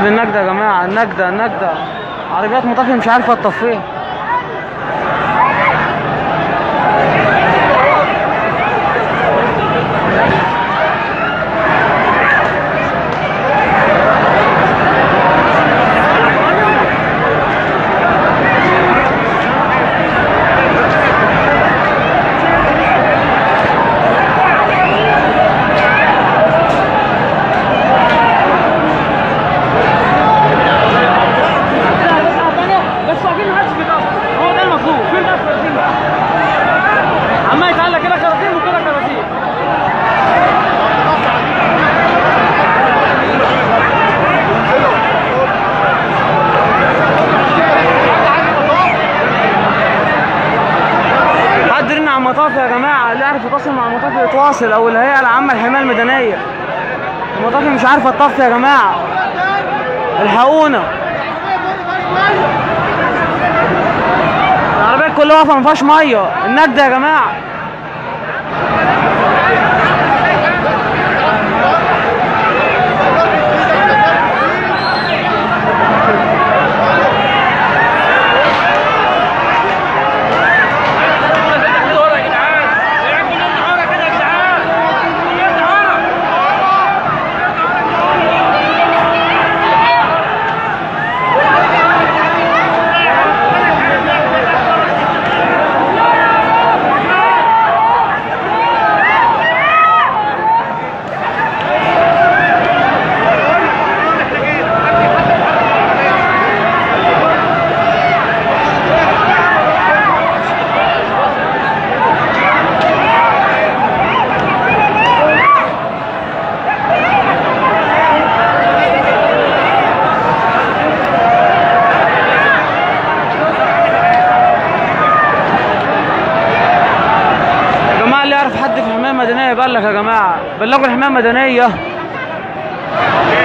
بالنجدة يا جماعة النجدة النجدة عربيات مطافية مش عارفة تطفيها بس واقفين محدش بيتأخر هو ده المطلوب فين بقى الكراتين بقى عمال يتعلق كده كراتين وكده كراتين حد يرن على المطاف يا جماعه اللي يعرف يتواصل مع المطاف يتواصل او الهيئه العامه للحمايه المدنيه المطاف مش عارفه تطفي يا جماعه الحقونا العربيات كلها واقفه ما فيهاش ميه النجده يا جماعه يا جماعه اللي يعرف حد في الحمايه المدنيه يبلغ يا جماعه بلغوا الحمايه المدنيه